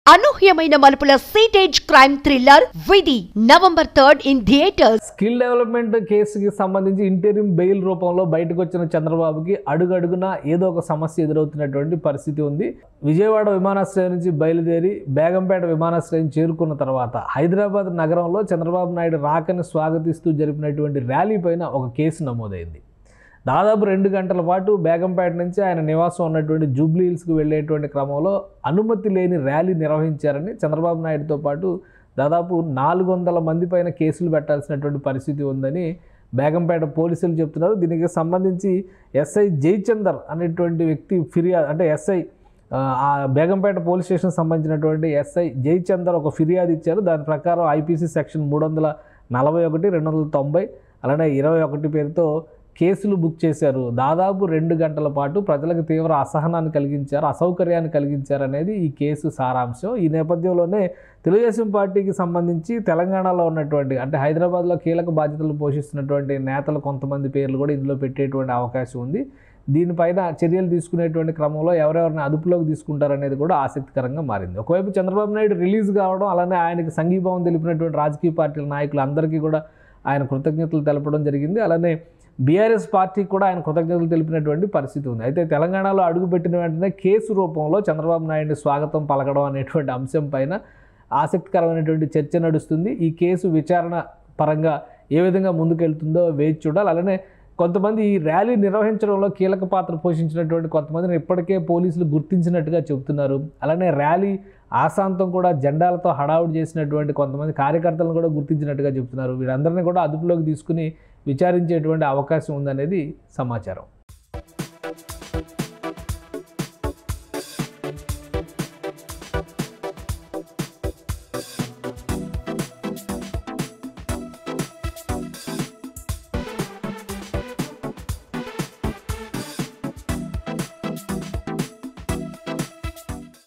అనూహ్యమైన మలుపుల సీటేజ్ crime thriller Vidhi November third in theatres skill development కేసుకి సంబంధించి ఇంటీరియం బెయిల్ రూపంలో బయటకు వచ్చిన చంద్రబాబుకి అడుగడుగునా ఏదో ఒక సమస్య ఎదురవుతున్నటువంటి పరిస్థితి ఉంది విజయవాడ విమానాశ్రయం నుంచి బయలుదేరి బేగంపేట విమానాశ్రయం చేరుకున్న తర్వాత హైదరాబాద్ నగరంలో చంద్రబాబు నాయుడు రాకని స్వాగతిస్తూ జరిపినటువంటి ర్యాలీ పైన ఒక కేసు నమోదైంది దాదాపు రెండు గంటల పాటు బేగంపేట నుంచి ఆయన నివాసం ఉన్నటువంటి జూబ్లీ హిల్స్కి వెళ్ళేటువంటి క్రమంలో అనుమతి లేని ర్యాలీ నిర్వహించారని చంద్రబాబు నాయుడుతో పాటు దాదాపు నాలుగు వందల మంది పైన కేసులు పెట్టాల్సినటువంటి పరిస్థితి ఉందని బేగంపేట పోలీసులు చెప్తున్నారు దీనికి సంబంధించి ఎస్ఐ జయచందర్ అనేటువంటి వ్యక్తి ఫిర్యాదు అంటే ఎస్ఐ ఆ, ఆ బేగంపేట పోలీస్ స్టేషన్ సంబంధించినటువంటి ఎస్ఐ జయచందర్ ఒక ఫిర్యాదు ఇచ్చారు దాని ప్రకారం ఐపీసీ సెక్షన్ మూడు వందల నలభై ఒకటి రెండు వందల తొంభై అలానే ఇరవై ఒకటి పేరుతో కేసులు బుక్ చేశారు దాదాపు రెండు గంటల పాటు ప్రజలకు తీవ్ర అసహనాన్ని కలిగించారు అసౌకర్యాన్ని కలిగించారు అనేది ఈ కేసు సారాంశం ఈ నేపథ్యంలోనే తెలుగుదేశం పార్టీకి సంబంధించి తెలంగాణలో ఉన్నటువంటి అంటే హైదరాబాద్లో కీలక బాధ్యతలు పోషిస్తున్నటువంటి నేతలు కొంతమంది పేర్లు కూడా ఇందులో పెట్టేటువంటి అవకాశం ఉంది దీనిపైన చర్యలు తీసుకునేటువంటి క్రమంలో ఎవరెవరిని అదుపులోకి తీసుకుంటారనేది కూడా ఆసక్తికరంగా మారింది ఒకవైపు చంద్రబాబు నాయుడు రిలీజ్ కావడం అలానే ఆయనకి సంఘీభావం తెలిపినటువంటి రాజకీయ పార్టీల నాయకులు అందరికీ కూడా ఆయన కృతజ్ఞతలు తెలపడం జరిగింది అలానే బీఆర్ఎస్ పార్టీ కూడా ఆయన కృతజ్ఞతలు తెలిపినటువంటి పరిస్థితి ఉంది అయితే తెలంగాణలో అడుగుపెట్టిన వెంటనే కేసు రూపంలో చంద్రబాబు నాయుడిని స్వాగతం పలకడం అనేటువంటి అంశం పైన ఆసక్తికరమైనటువంటి చర్చ నడుస్తుంది ఈ కేసు విచారణ పరంగా ఏ విధంగా ముందుకెళ్తుందో వేచి చూడాలి అలానే కొంతమంది ఈ ర్యాలీ నిర్వహించడంలో కీలక పాత్ర పోషించినటువంటి కొంతమందిని ఇప్పటికే పోలీసులు గుర్తించినట్టుగా చెబుతున్నారు అలానే ర్యాలీ ఆశాంతం కూడా జెండాలతో హడావుడి చేసినటువంటి కొంతమంది కార్యకర్తలను కూడా గుర్తించినట్టుగా చెబుతున్నారు వీరందరినీ కూడా అదుపులోకి తీసుకుని విచారించేటువంటి అవకాశం ఉందనేది సమాచారం